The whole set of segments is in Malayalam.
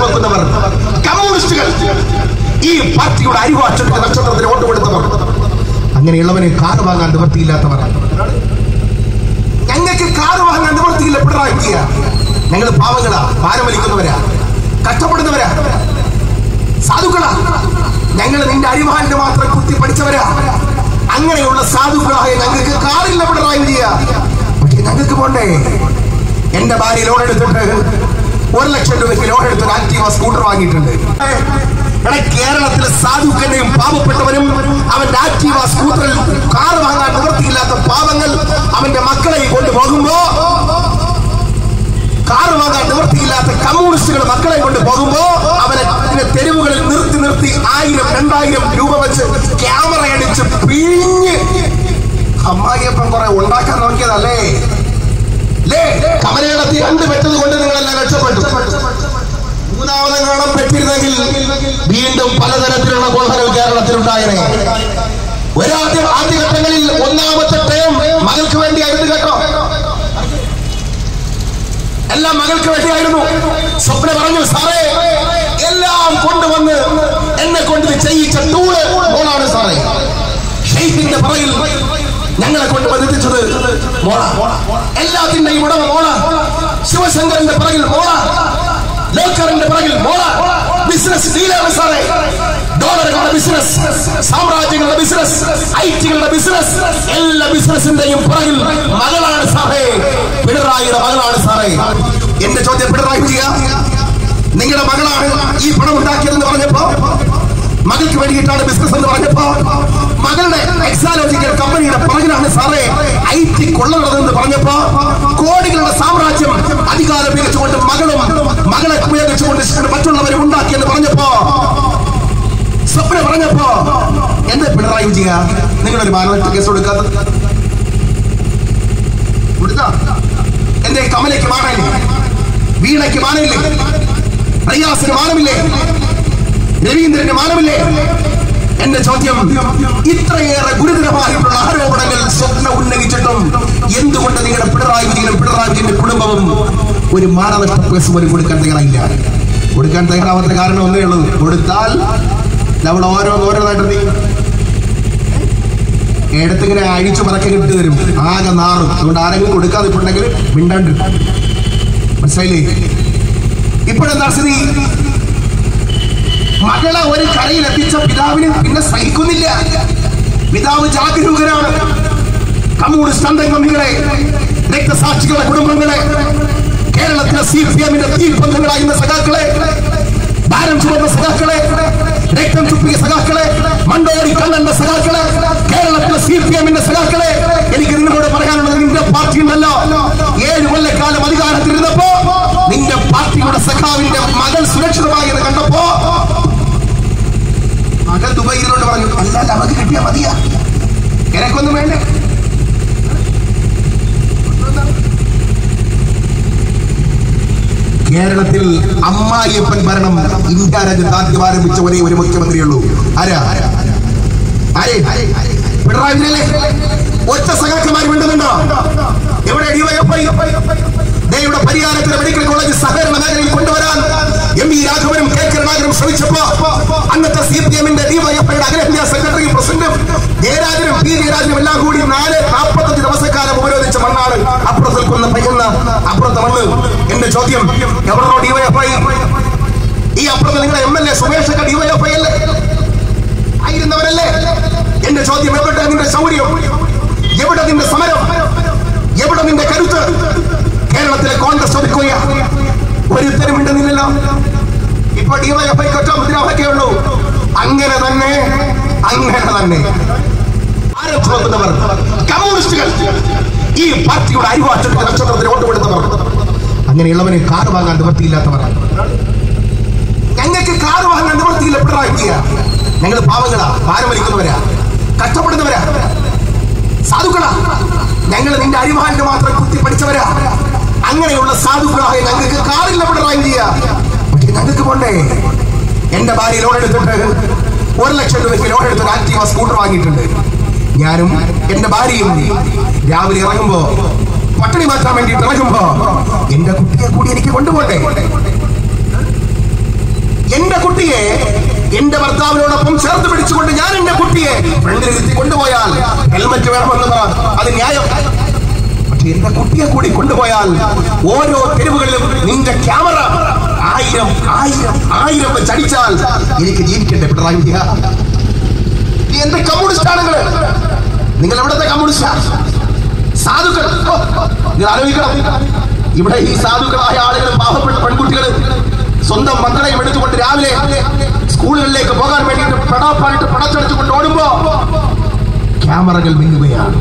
നോക്കുന്നവർ കമ്മ്യൂണിസ്റ്റുകൾ ഈ പാർട്ടിയുടെ അരിവാക്ഷത്തിന്റെ നക്ഷത്രത്തിന് വോട്ട് കൊടുത്തവർ അങ്ങനെയുള്ളവന് കാർ വാങ്ങാൻ നിവൃത്തിയില്ലാത്തവർ ഞങ്ങൾക്ക് കാർ വാങ്ങാൻ നിവൃത്തിയില്ല പിണറായി ഞങ്ങൾ പാവങ്ങളാ ഭാരം വലിക്കുന്നവരാ കഷ്ടപ്പെടുന്നവരാ സാധുക്കളാ ഞങ്ങൾ നിന്റെ അരിവാലിന് മാത്രം കുത്തി പഠിച്ചവരാ അങ്ങനെയുള്ള സാധുക്കളായ ഞങ്ങൾക്ക് കാറില്ല പിണറായി വിജയ പക്ഷെ ഞങ്ങൾക്ക് പോണ്ടേ എന്റെ ഭാര്യ ലോൺ എടുത്തിട്ട് ഒരു ലക്ഷം രൂപയ്ക്ക് ലോൺ എടുത്ത് ഒരു ആക്റ്റീവ സ്കൂട്ടർ വാങ്ങിയിട്ടുണ്ട് എടാ കേരളത്തിലെ സാധുക്കന്റെയും പാവപ്പെട്ടവനും അവന്റെ ആക്റ്റീവ സ്കൂട്ടറിൽ കാർ വാങ്ങാൻ നിവൃത്തിയില്ലാത്ത പാവങ്ങൾ അവന്റെ മക്കളെ കൊണ്ടുപോകുമ്പോ കാർ വാങ്ങാൻ നിവൃത്തിയില്ലാത്ത കമ്മ്യൂണിസ്റ്റുകൾ മക്കളെ കൊണ്ട് പോകുമ്പോ അവനെ പിന്നെ തെരുവുകളിൽ നിർത്തി നിർത്തി ആയിരം രണ്ടായിരം രൂപ വെച്ച് ക്യാമറ അടിച്ച് പിഴിഞ്ഞ് അമ്മായിയപ്പം കുറെ ഉണ്ടാക്കാൻ നോക്കിയതല്ലേ ലേ കമലയിടത്തി രണ്ട് പെട്ടത് കൊണ്ട് നിങ്ങളെല്ലാം രക്ഷപ്പെട്ടു മൂന്നാമതെങ്ങാണം പെട്ടിരുന്നെങ്കിൽ വീണ്ടും പലതരത്തിലുള്ള കൊള്ളകൾ കേരളത്തിലുണ്ടായനെ ഒരാദ്യ ആദ്യഘട്ടങ്ങളിൽ ഒന്നാമത്തെ ടേം മകൾക്ക് വേണ്ടിയായിരുന്നു കേട്ടോ എല്ലാം മകൾക്ക് വേണ്ടിയായിരുന്നു സ്വപ്ന പറഞ്ഞു സാറേ എല്ലാം കൊണ്ടുവന്ന് എന്നെ കൊണ്ട് ഇത് ചെയ്യിച്ച ടൂള് മോളാണ് സാറേ ഷെയ്ഖിന്റെ പുറകിൽ ഞങ്ങളെ കൊണ്ട് ബന്ധിച്ചത് മോള എല്ലാത്തിന്റെയും ഉടമ മോള ശിവശങ്കരന്റെ പുറകിൽ മോള ലോക്കറിന്റെ പുറകിൽ മോള ബിസിനസ് ഡീലാണ് സാറേ ഡോളറുകളുടെ ബിസിനസ് സാമ്രാജ്യങ്ങളുടെ ബിസിനസ് ഐറ്റികളുടെ ബിസിനസ് എല്ലാ ബിസിനസിന്റെയും പുറകിൽ മകളാണ് സാറേ പിണറായിയുടെ മകളാണ് സാറേ എന്റെ ചോദ്യം പിണറായി വിജയ നിങ്ങളുടെ മകളാണ് ഈ പണം ഉണ്ടാക്കിയതെന്ന് പറഞ്ഞപ്പോ മകൾക്ക് വേണ്ടിയിട്ടാണ് ബിസിനസ് എന്ന് പറഞ്ഞപ്പോ മകളുടെ എക്സാലോജിക്കൽ കമ്പനിയുടെ പുറകിലാണ് സാറേ ഐ ടി കൊള്ളുന്നതെന്ന് പറഞ്ഞപ്പോ കോടികളുടെ സാമ്രാജ്യം അധികാരം ഉപയോഗിച്ചുകൊണ്ട് മകളും മകളെ ഉപയോഗിച്ചുകൊണ്ട് മറ്റുള്ളവരെ ഉണ്ടാക്കിയെന്ന് പറഞ്ഞപ്പോ സ്വപ്ന പറഞ്ഞപ്പോ എന്താ പിണറായി വിജയ നിങ്ങളൊരു മാനനഷ്ട കേസ് കൊടുക്കാത്തത് കൊടുത്താ എന്റെ കമലയ്ക്ക് മാനമില്ലേ വീണയ്ക്ക് മാനമില്ലേ റിയാസിന് മാനമില്ലേ രവീന്ദ്രന് മാനമില്ലേ എന്റെ ചോദ്യം ഇത്രയേറെ ഗുരുതരമായിട്ടുള്ള ആരോപണങ്ങൾ സ്വപ്ന ഉന്നയിച്ചിട്ടും എന്തുകൊണ്ട് നിങ്ങളുടെ പിണറായി വിജയനും പിണറായി വിജയന്റെ കുടുംബവും ഒരു മാനനഷ്ട കേസ് പോലും കൊടുക്കാൻ തയ്യാറായില്ല കൊടുക്കാൻ തയ്യാറാവാത്ത കാരണം ഒന്നേ ഉള്ളൂ കൊടുത്താൽ നമ്മൾ ഓരോന്ന് ഓരോന്നായിട്ട് നീ എടുത്തിങ്ങനെ അഴിച്ചു പറക്കി കിട്ടി തരും ആകെ നാറും അതുകൊണ്ട് ആരെങ്കിലും കൊടുക്കാതെ ഇപ്പോണ്ടെങ്കിൽ മിണ്ടാണ്ട് മനസ്സിലായില്ലേ ഇപ്പോഴെന്താ സ്ഥിതി മകളെ ഒരു കരയിൽ എത്തിച്ച പിതാവിന് പിന്നെ സഹിക്കുന്നില്ല പിതാവ് ജാഗരൂകരാണ് കമ്മ്യൂണിസ്റ്റ് അന്തംഗമികളെ രക്തസാക്ഷികളുടെ കുടുംബങ്ങളെ കേരളത്തിലെ സി പി എമ്മിന്റെ തീർപ്പന്തങ്ങളായിരുന്ന സഖാക്കളെ ഭാരം ചുമന്ന സഖാക്കളെ രക്തം ചുപ്പിയ സഖാക്കളെ മണ്ടോടി കണ്ണന്റെ സഖാക്കളെ കേരളത്തിലെ സി പി എമ്മിന്റെ സഖാക്കളെ എനിക്ക് നിങ്ങളോട് പറയാനുള്ളത് നിന്റെ പാർട്ടി ഉണ്ടല്ലോ ഏഴ് കൊല്ലക്കാലം അധികാരത്തിലിരുന്നപ്പോ നിന്റെ പാർട്ടിയുടെ സഖാവിന്റെ മകൾ സുരക്ഷിതമായി എന്ന് കണ്ടപ്പോ മകൾ ദുബൈയിലോട്ട് പറഞ്ഞു അല്ലാതെ അവർക്ക് കിട്ടിയാ മതിയാ എനക്കൊന്നും വേണ്ടേ കേരളത്തിൽ അമ്മായിയപ്പൻ ഭരണം ഇന്ത്യ രാജ്യത്ത് ആദ്യം ആരംഭിച്ച ഒരേ ഒരു മുഖ്യമന്ത്രിയുള്ളൂ ആരാ ആരേ പിണറായി വിജയനല്ലേ ഒറ്റ സഖാക്കന്മാർ വേണ്ടുന്നുണ്ടോ എവിടെ ഡിവൈഎഫ്ഐ ദേ ഇവിടെ പരിഹാരത്തിലെ മെഡിക്കൽ കോളേജ് സഹകരണ മേഖലയിൽ കൊണ്ടുവരാൻ എം വി രാഘവനും കെ കരുണാകരനും ശ്രമിച്ചപ്പോ അന്നത്തെ സി പി എമ്മിന്റെ ഡിവൈഎഫ്ഐയുടെ അഖിലേന്ത്യാ സെക്രട്ടറിയും പ്രസിഡന്റും ജയരാജനും പി ജയരാജനും എല്ലാം കൂടി നാല് നാൽപ്പത്തഞ്ച് ദിവസക്കാലം ഉപരോധിച്ച മണ്ണാണ് അപ്പുറത്ത് നിൽക്കുന്ന പയ്യുന്ന അപ്പുറത്തെ മണ്ണ് എന്റെ ചോദ്യം എവിടെയോ ഡിവൈഎഫ്ഐ ഈ അപ്പുറത്ത് നിങ്ങളുടെ എം എൽ എ സുമേഷ് ഒക്കെ ഡിവൈഎഫ്ഐ അല്ലേ ആയിരുന്നവരല്ലേ എന്റെ ചോദ്യം എവിടെ നിന്റെ ശൗര്യം എവിടെ നിന്റെ സമരം എവിടെ നിന്റെ കരുത്ത് കേരളത്തിലെ കോൺഗ്രസ് ഒതുക്കുക ഒരുത്തരും ഉണ്ടെന്നില്ലല്ലോ ഇപ്പൊ ഡിവൈഎഫ്ഐ ഒറ്റ മുദ്രാവാക്യേ ഉള്ളൂ അങ്ങനെ തന്നെ അങ്ങനെ തന്നെ ആരെ ചുമക്കുന്നവർ കമ്മ്യൂണിസ്റ്റുകൾ ഈ പാർട്ടിയുടെ അരിവാറ്റത്തിന്റെ നക്ഷത്രത്തിന് വോട്ട് കൊടുത്തവർ അങ്ങനെയുള്ളവന് കാർ വാങ്ങാൻ നിവൃത്തിയില്ലാത്തവർ ഞങ്ങൾക്ക് കാർ വാങ്ങാൻ നിവൃത്തിയില്ല പിണറായി വിജയ ഞങ്ങൾ പാവങ്ങളാ ഭാരം വലിക്കുന്നവരാ കഷ്ടപ്പെടുന്നവരാ സാധുക്കളാ ഞങ്ങൾ നിന്റെ അരിവാലിന് മാത്രം കുത്തി പഠിച്ചവരാ അങ്ങനെയുള്ള സാധുക്കളായ ഞങ്ങൾക്ക് കാറില്ല പിണറായി വിജയ പക്ഷെ ഞങ്ങൾക്ക് പോണ്ടേ എന്റെ ഭാര്യ ലോൺ എടുത്തിട്ട് ഒരു ലക്ഷം രൂപയ്ക്ക് ലോൺ എടുത്ത് ഒരു ആക്റ്റീവ സ്കൂട്ടർ വാങ്ങിയിട്ടുണ്ട് ഞാനും എന്റെ ഭാര്യയും രാവിലെ ഇറങ്ങുമ്പോ പട്ടിണി മാറ്റാൻ വേണ്ടിയിട്ട് ഇറങ്ങുമ്പോ എന്റെ കുട്ടിയെ കൂടി എനിക്ക് കൊണ്ടുപോട്ടെ എന്റെ ഭർത്താവിനോടൊപ്പം ചേർത്ത് പിടിച്ചുകൊണ്ട് ഞാൻ എന്റെ കുട്ടിയെ ഫ്രണ്ടിലിരുത്തി കൊണ്ടുപോയാൽ ഹെൽമറ്റ് വേണമെന്ന് പറ അത് ന്യായം പക്ഷെ എന്റെ കുട്ടിയെ കൂടി കൊണ്ടുപോയാൽ ഓരോ തെരുവുകളിലും നിന്റെ ക്യാമറ ആയിരം ആയിരം ആയിരം വെച്ച് അടിച്ചാൽ എനിക്ക് ജീവിക്കണ്ടേ പിണറായി വിജയ നീ എന്ത് കമ്മ്യൂണിസ്റ്റ് ആണുങ്ങള് നിങ്ങൾ എവിടത്തെ കമ്മ്യൂണിസ്റ്റാ സാധുക്കൾ ഓ, നിങ്ങൾ ആലോചിക്കണം ഇവിടെ ഈ സാധുക്കളായ ആളുകൾ പാവപ്പെട്ട പെൺകുട്ടികൾ സ്വന്തം മക്കളെയും എടുത്തുകൊണ്ട് രാവിലെ സ്കൂളുകളിലേക്ക് പോകാൻ വേണ്ടിയിട്ട് പെടാപ്പാടിട്ട് പടച്ചെടുത്തുകൊണ്ട് ഓടുമ്പോ ക്യാമറകൾ മിന്നുകയാണ്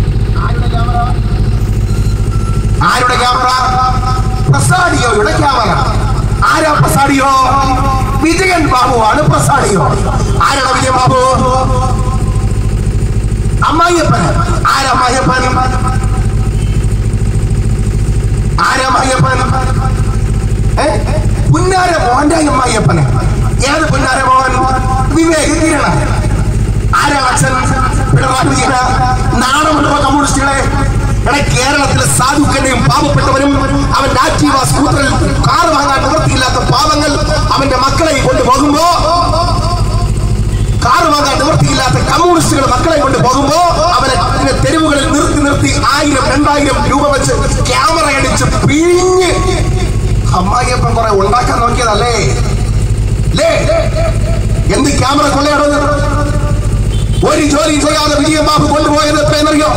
ആരുടെ ക്യാമറ പ്രസാഡിയോയുടെ ക്യാമറ ആരാ പ്രസാഡിയോ വിജയൻ ബാബുവാണ് പ്രസാഡിയോ ആരാണ് വിജയൻ ബാബു അമ്മായിയപ്പൻ ആരാ അമ്മായിയപ്പൻ ആരാ അമ്മായിയപ്പൻ ഏ? പുന്നാര മോഹന്റെ അമ്മായിയപ്പന് ഏത് പുന്നാര മോഹൻ വിവേക് കിരണ ആരാ അച്ഛൻ പിണറായി വിജയന നാണമുണ്ടോ കമ്മ്യൂണിസ്റ്റുകളെ എടാ കേരളത്തിലെ സാധുക്കന്റെയും പാവപ്പെട്ടവനും അവന്റെ ആക്റ്റീവ സ്കൂട്ടറിൽ കാർ വാങ്ങാൻ നിവൃത്തിയില്ലാത്ത പാവങ്ങൾ അവന്റെ മക്കളെയും കൊണ്ട് പോകുമ്പോ കാർ വാങ്ങാൻ നിവൃത്തിയില്ലാത്ത കമ്മ്യൂണിസ്റ്റുകൾ മക്കളെ കൊണ്ട് പോകുമ്പോ അവനെ ഇതിനെ തെരുവുകളിൽ നിർത്തി നിർത്തി ആയിരം രണ്ടായിരം രൂപ വെച്ച് ക്യാമറ അടിച്ച് പിഴിഞ്ഞ് അമ്മായിയപ്പൻ കുറെ ഉണ്ടാക്കാൻ നോക്കിയതല്ലേ ലേ എന്ത് ക്യാമറ കൊള്ളയാണത് ഒരു ജോലി ചെയ്യാതെ വിജയ ബാബു കൊണ്ടുപോയത് എത്രയെന്നറിയോ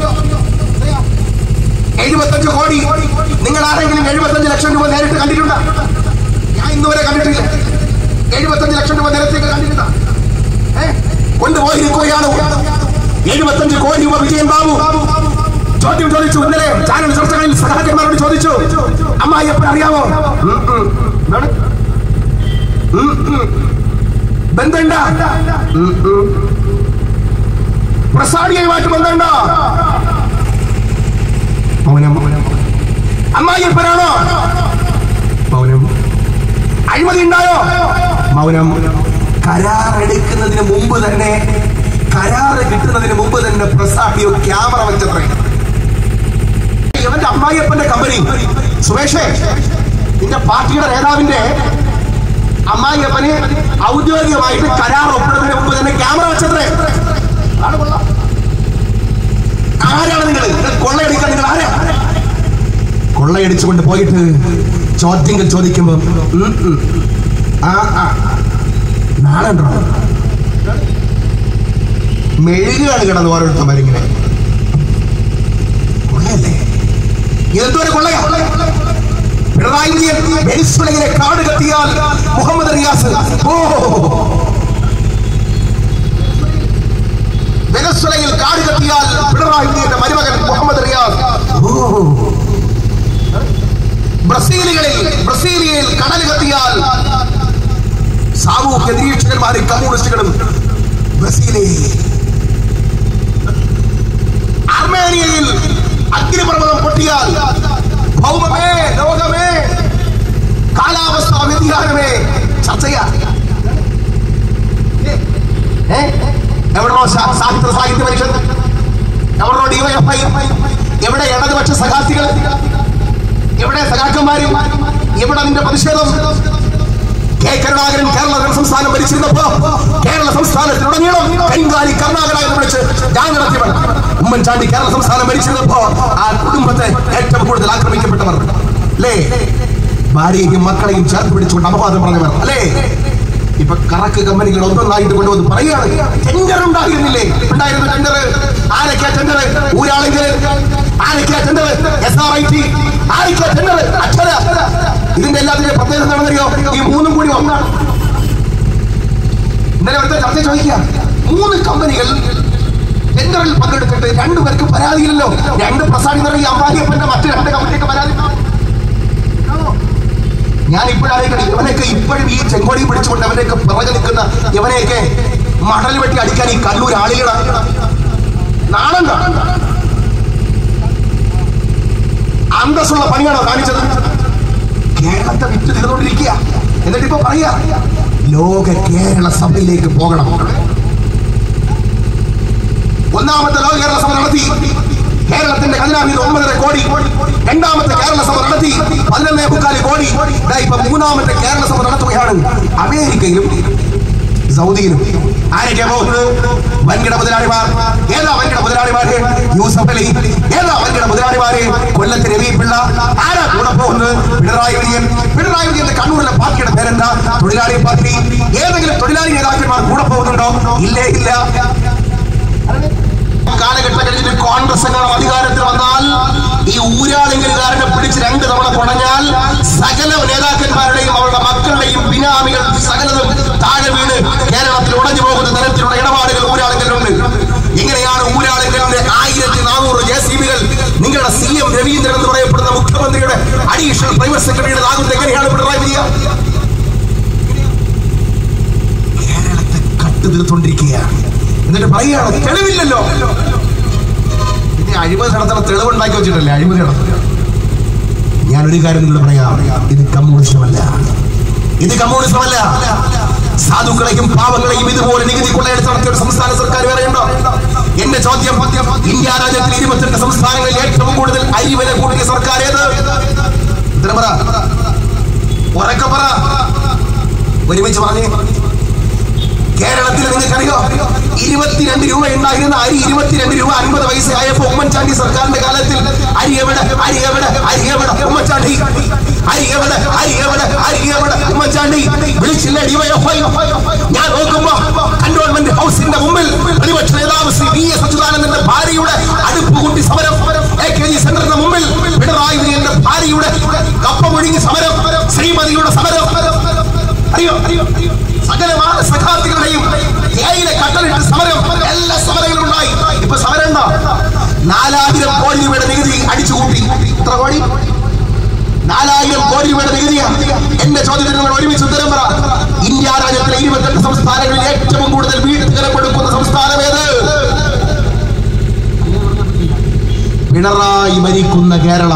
എഴുപത്തഞ്ച് കോടി നിങ്ങൾ ആരെങ്കിലും എഴുപത്തഞ്ച് ലക്ഷം രൂപ നേരിട്ട് കണ്ടിട്ടുണ്ടോ ഞാൻ ഇന്നുവരെ കണ്ടിട്ടില്ല എഴുപത്തഞ്ച് ലക്ഷം രൂപ നേരത്തേക്ക് കണ്ടിട്ടുണ്ടോ ഏ? കൊണ്ടുപോയിരിക്കുകയാണ് എഴുപത്തഞ്ച് കോടി രൂപ വിജയൻ ബാബു ചോദ്യം ചോദിച്ചു ഇന്നലെ ചാനൽ ചർച്ചകളിൽ സഹാക്കന്മാരോട് ചോദിച്ചു അമ്മായിയപ്പൻ അറിയാമോ ഉം, ഉം. എന്താണ്? ഉം, ഉം. ബന്ധമുണ്ട ഉം, ഉം. പ്രസാദിയുമായിട്ട് ബന്ധമുണ്ടോ മൗനം അമ്മായിയപ്പനാണോ മൗനം അഴിമതി ഉണ്ടായോ മൗനം കരാർ എടുക്കുന്നതിന് മുമ്പ് തന്നെ കരാറ് കിട്ടുന്നതിന് മുമ്പ് തന്നെ പ്രസാദിയോ ക്യാമറ വെച്ചത്രേ ഇവന്റെ അമ്മായിയപ്പന്റെ കമ്പനി സുമേഷേ നിന്റെ പാർട്ടിയുടെ നേതാവിന്റെ അമ്മായിയപ്പന് ഔദ്യോഗികമായിട്ട് കരാർ ഒപ്പിടുന്നതിന് മുമ്പ് തന്നെ ക്യാമറ വെച്ചത്രേ ആണ് കൊള്ളാം. ആരാണ് നിങ്ങൾ നിങ്ങൾ കൊള്ളയടിക്കാൻ നിങ്ങൾ ആരാ കൊള്ളയടിച്ചുകൊണ്ട് പോയിട്ട് ചോദ്യങ്ങൾ ചോദിക്കുമ്പോ ഉം, ഉം. ആ ആ നാളുണ്ടോ മെഴുകാണ് കിടന്ന് ഓരോരുത്തന്മാരിങ്ങനെ കൊള്ളയല്ലേ ഇതെന്തോരെ കൊള്ളയാ പിണറായി വിജയൻ വെനിസ്വലയിലെ കാട് കത്തിയാൽ മുഹമ്മദ് റിയാസ് ഓ വെനസ്വലയിൽ കാട് കത്തിയാൽ പിണറായി വിജയന്റെ മരുമകൻ മുഹമ്മദ് റിയാസ് ഓ ബ്രസീലുകളിൽ ബ്രസീലിയയിൽ കടൽ കത്തിയാൽ സാമൂഹ്യ നിരീക്ഷകന്മാരും കമ്മ്യൂണിസ്റ്റുകളും ബ്രസീലിയയിൽ അർമേനിയയിൽ അഗ്നിപർവ്വതം പൊട്ടിയാൽ ഭൗമമേ ലോകമേ കാലാവസ്ഥാ വ്യതിയാനമേ ചർച്ചയാ ഏ? എവിടെയോ സാ- സാഹിത്യ സാഹിത്യ പരിഷത്ത് എവിടെയോ ഡിവൈഎഫ്ഐ എവിടെ ഇടതുപക്ഷ സഖാസികൾ എവിടെ സഖാക്കന്മാരും എവിടെ നിന്റെ പ്രതിഷേധം കെ കരുണാകരൻ കേരള സംസ്ഥാനം ഭരിച്ചിരുന്നപ്പോ കേരള സംസ്ഥാനത്തിലുടനീളം കരിങ്കാലി കർണാകര എന്ന് വിളിച്ച് ഞാൻ നടത്തിയവർ ഉമ്മൻചാണ്ടി കേരള സംസ്ഥാനം ഭരിച്ചിരുന്നപ്പോ ആ കുടുംബത്തെ ഏറ്റവും കൂടുതൽ ആക്രമിക്കപ്പെട്ടവർ അല്ലേ ഭാര്യയും മക്കളെയും ചേർത്ത് പിടിച്ചുകൊണ്ട് അപവാദം പറഞ്ഞവർ അല്ലേ ഇപ്പൊ കറക്ക് കമ്പനികൾ ഒന്നൊന്നായിട്ട് കൊണ്ടുവന്ന് പറയുകയാണ് ടെൻഡർ ഉണ്ടായിരുന്നില്ലേ ഉണ്ടായിരുന്നു ടെൻഡർ ആരൊക്കെയാ ടെൻഡർ ഊരാളെങ്കിൽ ആരൊക്കെയാ tender S R I T ആരൊക്കെയാ ടെൻഡർ അക്ഷര ഇതിന്റെ എല്ലാത്തിന്റെ പ്രത്യേകത എന്താണെന്നറിയോ ഈ മൂന്നും കൂടി ഒന്നാണ് ഇന്നലെ ഇവിടുത്തെ ചർച്ച ചോദിക്കുക മൂന്ന് കമ്പനികൾ ടെൻഡറിൽ പങ്കെടുത്തിട്ട് രണ്ടുപേർക്ക് പരാതിയില്ലല്ലോ രണ്ട് പ്രസാദി നിറയെ അമ്പാരിയപ്പന്റെ മറ്റു രണ്ട് കമ്പനിക്ക് പരാതി ആണോ? ഞാൻ ഇപ്പോഴായിരിക്കണം ഇവനെയൊക്കെ ഇപ്പോഴും ഈ ചെങ്കോടി പിടിച്ചുകൊണ്ട് അവനെയൊക്കെ പിറകെ നിൽക്കുന്ന ഇവനെയൊക്കെ മടൽ വെട്ടി അടിക്കാൻ ഈ കണ്ണൂർ ആളുകളാണ് നാണം കാണും അന്തസ്സുള്ള പണിയാണോ കാണിച്ചത് കേരളത്തെ വിറ്റ് തീർന്നുകൊണ്ടിരിക്കുക എന്നിട്ട് ഇപ്പൊ പറയാ ലോക കേരള സഭയിലേക്ക് പോകണം ഒന്നാമത്തെ ലോക കേരള സഭ നടത്തി കേരളത്തിന്റെ ഖജനാവിൽ ഒമ്പതര കോടി രണ്ടാമത്തെ കേരള സഭ നടത്തി പതിനൊന്നേ മുക്കാല് കോടി ദാ ഇപ്പൊ മൂന്നാമത്തെ കേരള സഭ നടത്തുകയാണ് അമേരിക്കയിലും സൗദിയിലും ആരൊക്കെയാ പോകുന്നത് വൻകിട മുതലാളിമാർ ഏതാ വൻകിട മുതലാളിമാര് യൂസഫ് അലി ഏതാ വൻകിട മുതലാളിമാര് കൊല്ലത്ത് രവി പിള്ള ആരാ കൂടെ പോകുന്നത് പിണറായി വിജയൻ പിണറായി വിജയന്റെ കണ്ണൂരിലെ പാർട്ടിയുടെ പേരെന്താ തൊഴിലാളി പാർട്ടി ഏതെങ്കിലും തൊഴിലാളി നേതാക്കന്മാർ കൂടെ പോകുന്നുണ്ടോ ഇല്ലേ ഇല്ല കാലഘട്ടം കഴിഞ്ഞിട്ട് കോൺഗ്രസ് എങ്ങനെ അധികാരത്തിൽ വന്നാൽ ഈ ഊരാളിങ്കലുകാരനെ പിടിച്ച് രണ്ട് തവണ കുടഞ്ഞാൽ സകല നേതാക്കന്മാരുടെയും അവരുടെ മക്കളുടെയും ബിനാമികൾ സകലതും താഴെ വീണ് കേരളത്തിൽ ഉടഞ്ഞു പോകുന്ന തരത്തിലുള്ള ഇടപാടുകൾ ഊരാളിങ്കലുണ്ട് ഇങ്ങനെയാണ് ഊരാളിങ്കലിന്റെ ആയിരത്തി നാനൂറ് ജെ സി ബികൾ നിങ്ങളുടെ സി എം രവീന്ദ്രൻ എന്ന് പറയപ്പെടുന്ന മുഖ്യമന്ത്രിയുടെ അഡീഷണൽ പ്രൈവറ്റ് സെക്രട്ടറിയുടെ ആകുന്നത് എങ്ങനെയാണ് പിണറായി വിജയ കേരളത്തെ കട്ടു തീർത്തുകൊണ്ടിരിക്കുകയാണ് എന്നിട്ട് പറയുകയാണ് തെളിവില്ലല്ലോ ഇത് അഴിമതി നടത്തുന്ന തെളിവുണ്ടാക്കി വെച്ചിട്ടല്ലേ അഴിമതി നടത്തുക ഞാൻ ഒരു കാര്യം നിങ്ങളോട് പറയാം ഇത് കമ്മ്യൂണിസമല്ല ഇത് കമ്മ്യൂണിസമല്ല സാധുക്കളെയും പാവങ്ങളെയും ഇതുപോലെ നികുതി കൊള്ളയെടുത്ത് നടത്തിയ ഒരു സംസ്ഥാന സർക്കാർ വേറെയുണ്ടോ എന്റെ ചോദ്യം ഇന്ത്യ രാജ്യത്തിൽ ഇരുപത്തെട്ട് സംസ്ഥാനങ്ങളിൽ ഏറ്റവും കൂടുതൽ അരി വില കൂട്ടിയ സർക്കാർ ഏത് ഉത്തരം പറ ഉറക്കെ പറ ഒരുമിച്ച് പറഞ്ഞേ കേരളത്തിൽ നിങ്ങൾക്കറിയോ ഇരുപത്തിരണ്ട് രൂപ ഉണ്ടായിരുന്ന അരി ഇരുപത്തിരണ്ട് രൂപ അൻപത് പൈസ ആയപ്പോ ഉമ്മൻചാണ്ടി സർക്കാരിന്റെ കാലത്തിൽ അരി എവിടെ അരി എവിടെ അരി എവിടെ ഉമ്മൻചാണ്ടി അരി എവിടെ അരി എവിടെ അരി എവിടെ ഉമ്മൻചാണ്ടി വിളിച്ചില്ല ഡിവൈഎഫ്ഐ ഞാൻ നോക്കുമ്പോ കന്റോൺമെന്റ് ഹൗസിന്റെ മുമ്പിൽ പ്രതിപക്ഷ നേതാവ് ശ്രീ വി എസ് അച്യുതാനന്ദന്റെ ഭാര്യയുടെ അടുപ്പ് കൂട്ടി സമരം എ കെ ജി സെന്ററിന്റെ മുമ്പിൽ പിണറായി വിജയന്റെ ഭാര്യയുടെ കപ്പ മുഴുങ്ങി സമരം ശ്രീമതിയുടെ സമരം അറിയോ അറിയോ സകലമായ സഖാർത്ഥികളുടെയും തേയിലെ കട്ടലിട്ട് സമരം എല്ലാ സമരങ്ങളും ഉണ്ടായി ഇപ്പൊ സമരം ഉണ്ടോ നാലായിരം കോടി രൂപയുടെ നികുതി അടിച്ചുകൂട്ടി എത്ര കോടി നാലായിരം കോടി രൂപയുടെ നികുതിയാണ് എന്റെ ചോദ്യത്തിന് നിങ്ങൾ ഒരുമിച്ച് ഉത്തരം പറ ഇന്ത്യ രാജ്യത്തിലെ ഇരുപത്തെട്ട് സംസ്ഥാനങ്ങളിൽ ഏറ്റവും കൂടുതൽ വീട്ടുകര കൊടുക്കുന്ന സംസ്ഥാനം ഏത് പിണറായി ഭരിക്കുന്ന കേരളം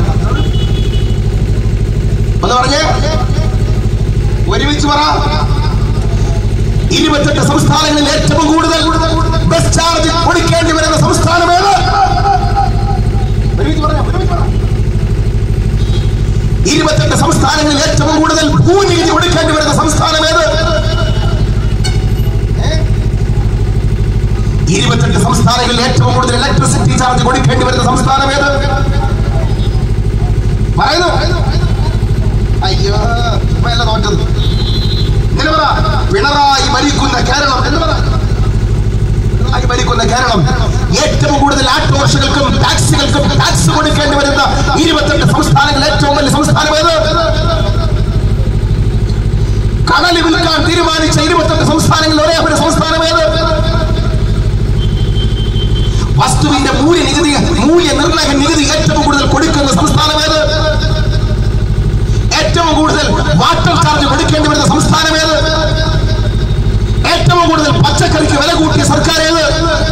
ഒന്ന് പറഞ്ഞേ ഒരുമിച്ച് പറ ഇരുപത്തെട്ട് സംസ്ഥാനങ്ങളിൽ ഏറ്റവും കൂടുതൽ ബസ് ചാർജ് കൊടുക്കേണ്ടി വരുന്ന സംസ്ഥാനം ഏത് ഒരുമിച്ച് പറഞ്ഞേ, ഒരുമിച്ച് പറ. ഇരുപത്തെട്ട് സംസ്ഥാനങ്ങളിൽ ഏറ്റവും കൂടുതൽ ഭൂനികുതി കൊടുക്കേണ്ടി വരുന്ന സംസ്ഥാനം ഏത് ഏ? ഇരുപത്തെട്ട് സംസ്ഥാനങ്ങളിൽ ഏറ്റവും കൂടുതൽ ഇലക്ട്രിസിറ്റി ചാർജ് കൊടുക്കേണ്ടി വരുന്ന സംസ്ഥാനം ഏത് പറയുന്നു അയ്യോ ഇപ്പല്ല തോറ്റത് ഇങ്ങനെ പറ പിണറായി ഭരിക്കുന്ന കേരളം എന്ന് പറ പിണറായി ഭരിക്കുന്ന കേരളം ഏറ്റവും കൂടുതൽ ആട്ടോറിക്ഷകൾക്കും ടാക്സികൾക്കും ടാക്സ് കൊടുക്കേണ്ടി വരുന്ന ഇരുപത്തെട്ട് സംസ്ഥാനങ്ങൾ ഏറ്റവും വലിയ സംസ്ഥാനം ഏത് കടൽ വിൽക്കാൻ തീരുമാനിച്ച ഇരുപത്തെട്ട് സംസ്ഥാനങ്ങളിൽ ഒരേ ഒരു സംസ്ഥാനം ഏത് വസ്തുവിന്റെ മൂല്യ നികുതി മൂല്യനിർണ്ണയ നികുതി ഏറ്റവും കൂടുതൽ കൊടുക്കുന്ന സംസ്ഥാനം ഏത് ഏറ്റവും കൂടുതൽ വാട്ടർ ചാർജ് കൊടുക്കേണ്ടി വരുന്ന സംസ്ഥാനം ഏത് ഏറ്റവും കൂടുതൽ പച്ചക്കറിക്ക് വില കൂട്ടിയ സർക്കാർ ഏത്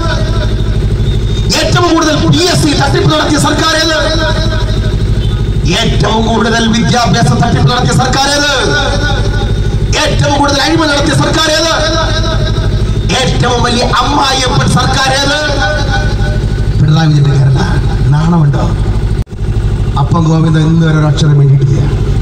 ഏറ്റവും കൂടുതൽ പി എസ് സി തട്ടിപ്പ് നടത്തിയ സർക്കാർ ഏത് ഏറ്റവും കൂടുതൽ വിദ്യാഭ്യാസ തട്ടിപ്പ് നടത്തിയ സർക്കാർ ഏത് ഏറ്റവും കൂടുതൽ അഴിമതി നടത്തിയ സർക്കാർ ഏത് ഏറ്റവും വലിയ അമ്മായിയപ്പൻ സർക്കാർ ഏത് പിണറായി വിജയന്റെ കേരള നാണമുണ്ടോ അപ്പം ഗോവിന്ദൻ ഇന്ന് വരെ ഒരു അക്ഷരം വേണ്ടിയിട്ടില്ല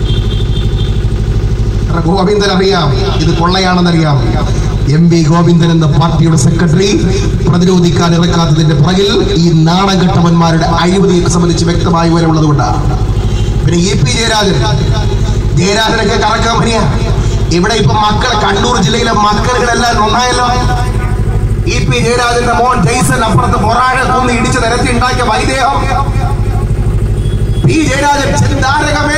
ഗോവിന്ദൻ അറിയാം ഇത് കൊള്ളയാണെന്നറിയാം എം വി ഗോവിന്ദൻ എന്ന പാർട്ടിയുടെ സെക്രട്ടറി പ്രതിരോധിക്കാൻ ഇറക്കാത്തതിന്റെ പുറകിൽ ഈ നാണകെട്ടവന്മാരുടെ അഴിമതിയെ സംബന്ധിച്ച് വ്യക്തമായ വിവരമുള്ളത് കൊണ്ടാണ് പിന്നെ ഇ പി ജയരാജൻ ജയരാജനൊക്കെ കറക്കാൻ പനിയ ഇവിടെ ഇപ്പൊ മക്കളെ കണ്ണൂർ ജില്ലയിലെ മക്കളുകളെല്ലാം നന്നായല്ലോ ഇ പി ജയരാജന്റെ മോൻ ജയ്സൺ അപ്പുറത്ത് പൊറാഴ കൂന്ന് ഇടിച്ച് നിരത്തി ഉണ്ടാക്കിയ വൈദേഹം പി ജയരാജൻ ചെന്താരകമേ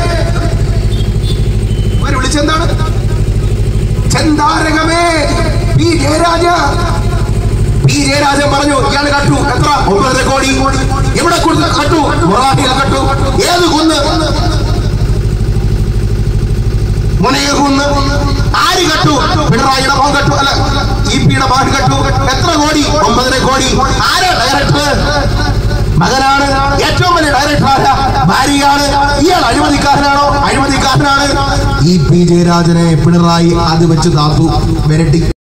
ഇവർ വിളിച്ചെന്താണ് ചെന്താരകമേ പി ജയരാജ പി ജയരാജൻ പറഞ്ഞു ഇയാൾ കട്ടു എത്ര ഒമ്പതര കോടി എവിടെ കൊടുത്ത് കട്ടു മൊറാഹിയിൽ കട്ടു ഏത് കുന്ന് മുനയെ കുന്ന് ആര് കട്ടു പിണറായിയുടെ മോൻ കട്ടു അല്ല ഇ പിയുടെ മകൻ കട്ടു എത്ര കോടി ഒമ്പതര കോടി ആരാ ഡയറക്ടർ മകനാണ് ഏറ്റവും വലിയ ഡയറക്ടർ ആരാ ഭാര്യയാണ് ഇയാൾ അഴിമതിക്കാരനാണോ അഴിമതിക്കാരനാണ് ഇ പി ജയരാജനെ പിണറായി അത് വെച്ച് താത്തു വരട്ടി